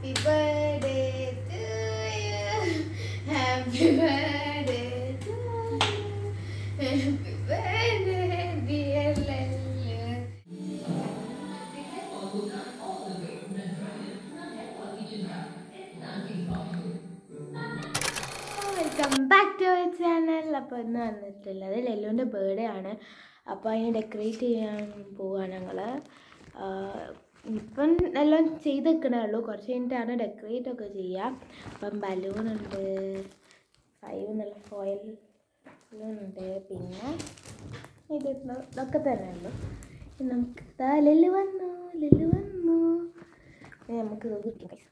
Happy birthday to you. Happy birthday to you. Happy birthday, dear Lulu. Welcome back to our channel അപ്പോൾ ഇന്ന് വന്നിട്ടുള്ളത് ലെല്ലുവിൻ്റെ birthday ആണ് അപ്പോൾ അതിന് ഡെക്കറേറ്റ് ചെയ്യാൻ പോവുകയാണ് ഞങ്ങൾ ഇപ്പം എല്ലാം ചെയ്ത് വെക്കണേ ഉള്ളൂ കുറച്ച് കഴിഞ്ഞിട്ടാണ് ഡെക്കറേറ്റ് ഒക്കെ ചെയ്യുക അപ്പം ബലൂൺ ഉണ്ട് ഫൈവ് എന്നുള്ള ഫോയിൽ ബലൂൺ ഉണ്ട് പിന്നെ ഇത് ഇതൊക്കെ തന്നെ ഉള്ളൂ ഇനി നമുക്ക് ദാ ലെല്ലു വന്നു ലെല്ലു വന്നു ഇനി നമുക്ക് ഇത് കിട്ടും guys.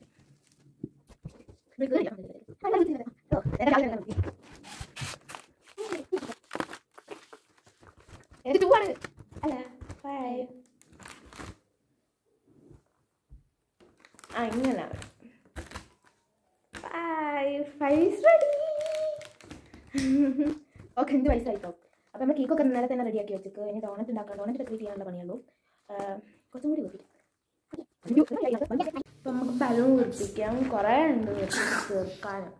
അല്ല ഫൈവ് ആ ഇങ്ങനെ five five is ready okay എന്ത് പൈസ ആയിട്ടോ അപ്പോൾ നമ്മൾ കേക്കൊക്കെ ഇന്നലെ തന്നെ റെഡിയാക്കി വെച്ചിട്ട് ഇനി ഡോണറ്റ് ഉണ്ടാക്കണം ഡോണറ്റ് ഡെക്കറേറ്റ് ചെയ്യാനുള്ള പണിയുള്ളൂ ആ, കുറച്ചും കൂടി കൂട്ടി അപ്പം നമുക്ക് ബലൂൺ കുടിപ്പിക്കാം കുറേ ഉണ്ട് തീർക്കാനും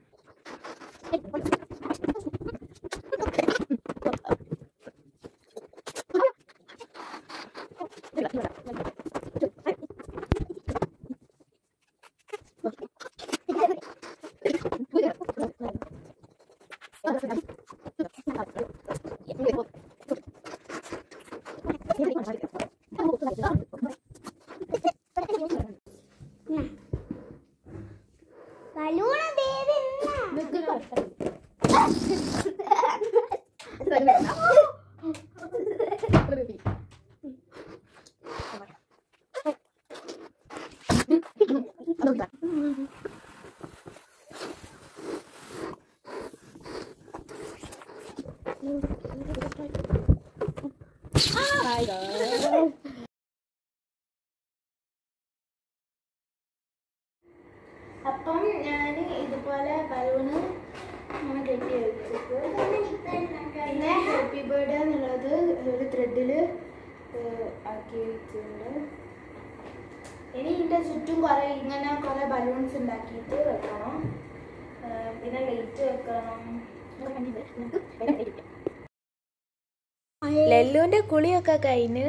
അപ്പം ഞാൻ ഇതുപോലെ ബലൂണ് ഇങ്ങനെ കെട്ടി വെച്ചിട്ട് പിന്നെ ഹാപ്പി ബർത്ത്ഡേ എന്നുള്ളത് ഒരു ത്രെഡിൽ ആക്കി വെച്ചിട്ടുണ്ട് ഇനി ഇതിൻ്റെ ചുറ്റും കുറേ ഇങ്ങനെ കുറേ ബലൂൺസ് ഉണ്ടാക്കിയിട്ട് വെക്കണം ആ, പിന്നെ ലൈറ്റ് വെക്കണം ലല്ലുവിൻ്റെ കുളിയൊക്കെ കഴിഞ്ഞ്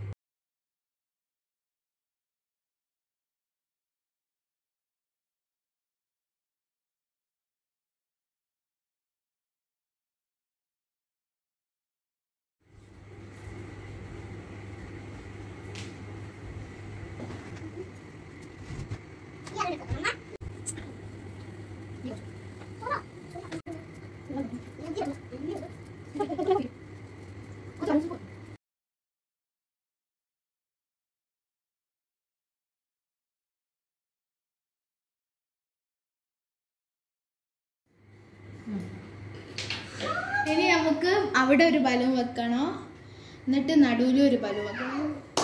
ഇനി നമുക്ക് അവിടെ ഒരു ബലൂൺ വെക്കണോ എന്നിട്ട് നടുവിലും ഒരു ബലൂൺ വെക്കണം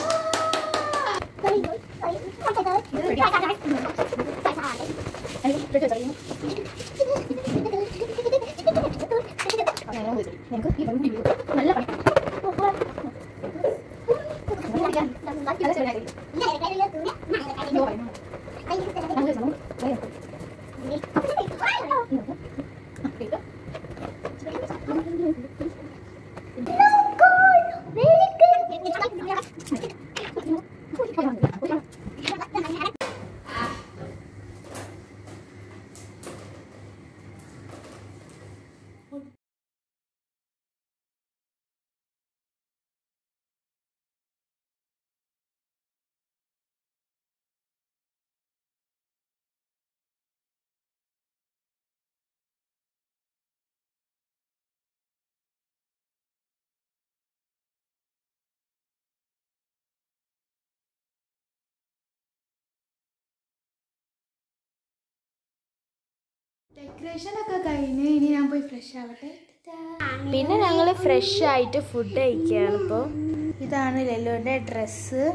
ഡെക്കറേഷൻ ഒക്കെ കഴിഞ്ഞ് ഇനി ഞാൻ പോയി ഫ്രഷ് ആവട്ടെ പിന്നെ ഞങ്ങൾ ഫ്രഷ് ആയിട്ട് ഫുഡ് കഴിക്കുകയാണ് ഇപ്പോൾ ഇതാണ് ലെല്ലുവിൻ്റെ ഡ്രസ്സ്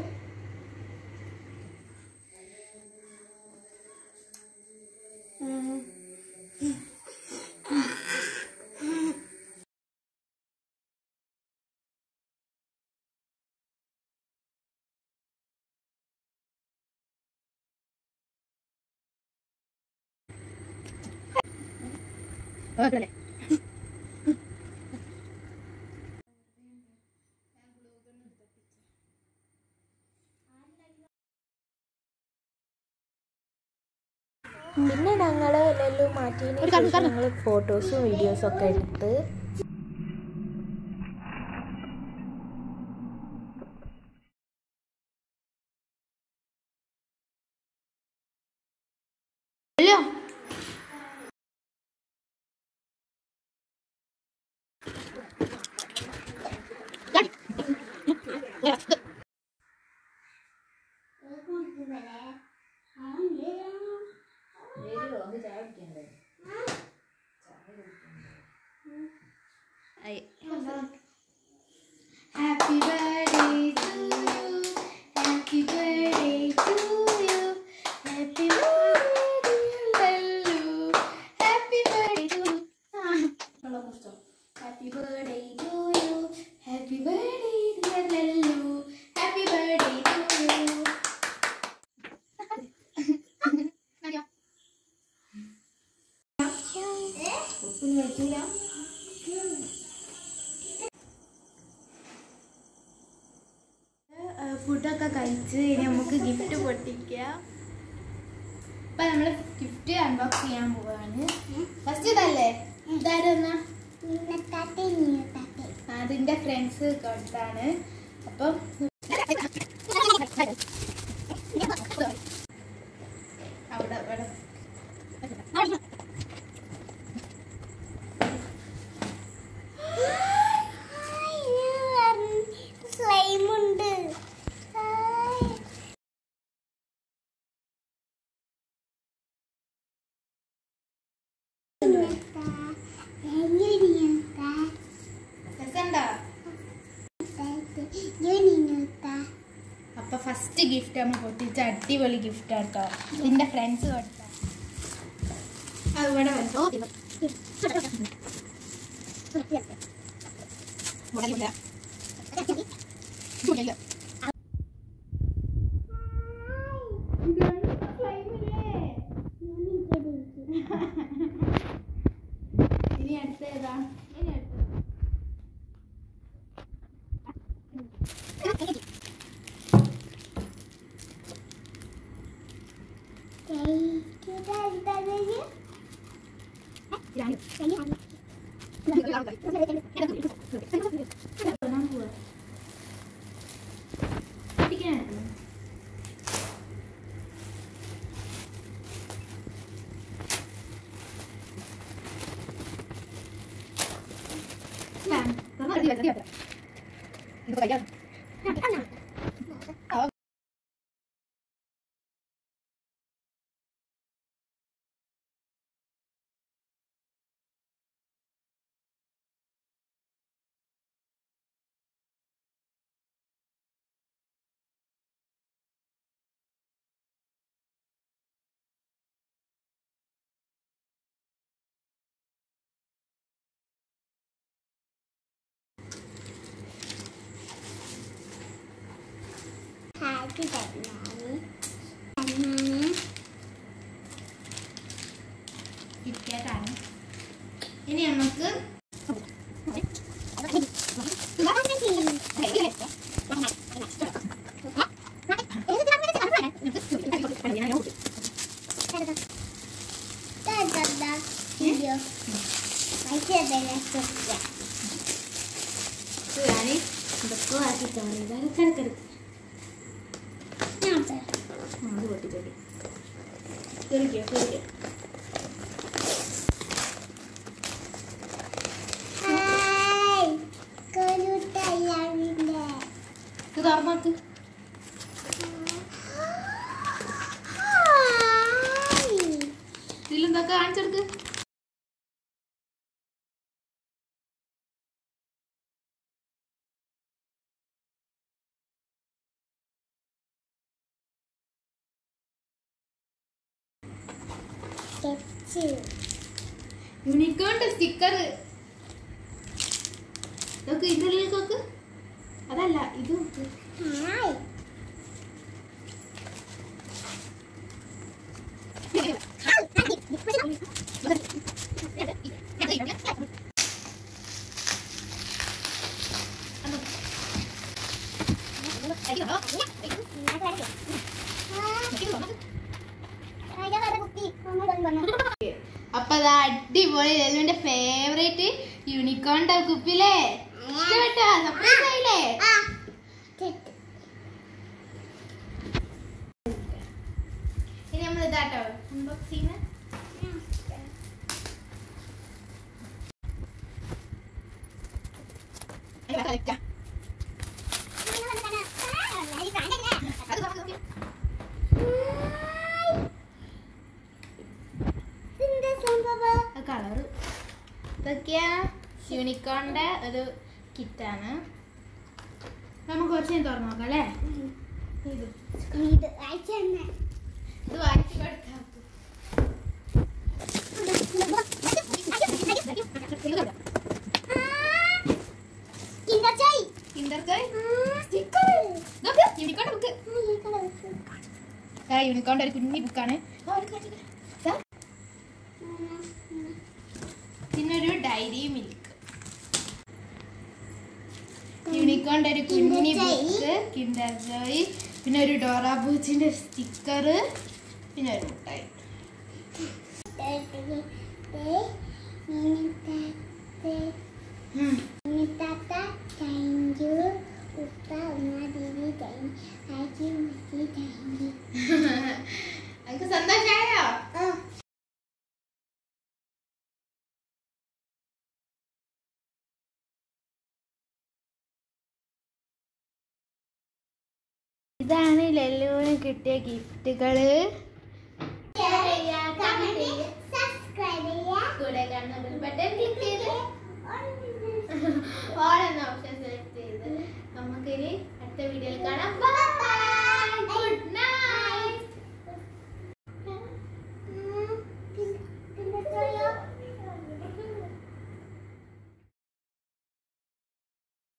പിന്നെ ഞങ്ങൾ എല്ലാം മാറ്റിയതിന് ശേഷം ഞങ്ങൾ ഫോട്ടോസും വീഡിയോസും ഒക്കെ എടുത്ത് Happy birthday to you. Happy birthday to you. Happy birthday dear Lallu. Happy birthday to you. Happy birthday to you. Happy birthday dear Lallu. Happy birthday to you. Nadia. ഫുഡൊക്കെ കഴിച്ച് ഇനി നമുക്ക് ഗിഫ്റ്റ് പൊട്ടിക്കാം അപ്പൊ നമ്മള് ഗിഫ്റ്റ് അൺബോക്സ് ചെയ്യാൻ പോവാണ് first ഇതല്ലേ ഇതാരെന്നാ അതിന്റെ ഫ്രണ്ട്സ് കൊടുത്താണ് അപ്പം അവിടെ അവിടെ സ്ലൈമുണ്ട് രസമുണ്ടോ അപ്പൊ ഫസ്റ്റ് ഗിഫ്റ്റ് നമ്മൾ പൊട്ടിച്ച അടിപൊളി ഗിഫ്റ്റ് ആട്ടോ ഇതിന്റെ ഫ്രണ്ട്സ് കൊടുത്ത അതിവിടെ വെച്ചോ ഇനി അടുത്ത ഏതാ ഇനി അടുത്ത തുടങ്ങാൻ പോവാ പിടിക്കാനായിരുന്നു ഹാപ്പി തന്നാണ് തന്നാണ് കിറ്റ്കാറ്റാണ് ഇനി നമുക്ക് വീഡിയോ പൈസ ഞാൻ ഇതൊക്കെ ആക്കി തോന്നിയതാണ് കിടക്കെടുത്ത് അത് പൊട്ടിച്ചോട്ടി തെറിക്കോ തെറിക്കോ ഹായ് കൊലുട്ടയ്യാവിന്റെ ഇത് തുറന്നോക്ക് ഹായ് ഇതിലെന്തൊക്കെ കാണിച്ചെടുക്ക് സ്കെച്ച് യൂണിക്കോണിന്റെ സ്റ്റിക്കർ നോക്ക് ഇതിലേക്ക് നോക്ക് അതല്ല ഇത് നോക്ക് ഹായ് അപ്പൊ അതാ അടിപൊളി ലെല്ലുവിന്റെ ഫേവറേറ്റ് യൂണിക്കോണിന്റെ കുപ്പിലേ ഇഷ്ടപ്പെട്ടോ സർപ്രൈസ് ആയില്ലേ ഇനി നമ്മൾ ഇതാട്ടോ അൺബോക്സ് ചെയ്യുന്ന കളറ് ഇതൊക്കെയാ യൂണിക്കോണിന്റെ ഒരു കിറ്റാണ് നമുക്ക് കുറച്ച് നേരം തുറന്നു നോക്കാം അല്ലേ ഇത് ഇത് വായിച്ചു കൊടുക്കാം കിൻഡർ ജോയ് സ്റ്റിക്കർ നോക്ക് യൂണിക്കോണിന്റെ ബുക്ക് ആ യൂണിക്കോണിന്റെ ഒരു കുഞ്ഞി ബുക്കാണ് പിന്നെ ഒരു ഡയറി മിൽക്ക് യൂണിക്കോണിന്റെ ഒരു കുഞ്ഞി Kinder Joy. Book Kinder Joy പിന്നെ ഒരു ഡോറ ബൂച്ചിന്റെ സ്റ്റിക്കർ പിന്നെ ഒരു മുട്ടായി ഉം. Thank you. Upa, Uma, Didi, thank thank you, Missy, thank you. എനിക്ക് സന്തോഷായോ Oh. ഇതാണ് ലെല്ലുവിന് കിട്ടിയ ഗിഫ്റ്റുകള് Share ചെയ്യുക, comment ചെയ്യുക, subscribe ചെയ്യുക. കൂടെ കാണുന്ന ബട്ടൺ ക്ലിക്ക് ചെയ്ത് ഓൾ എന്ന ഓപ്ഷൻ സെലക്ട് ചെയ്ത് നമുക്കിനി അടുത്ത വീഡിയോയിൽ കാണാം ബൈ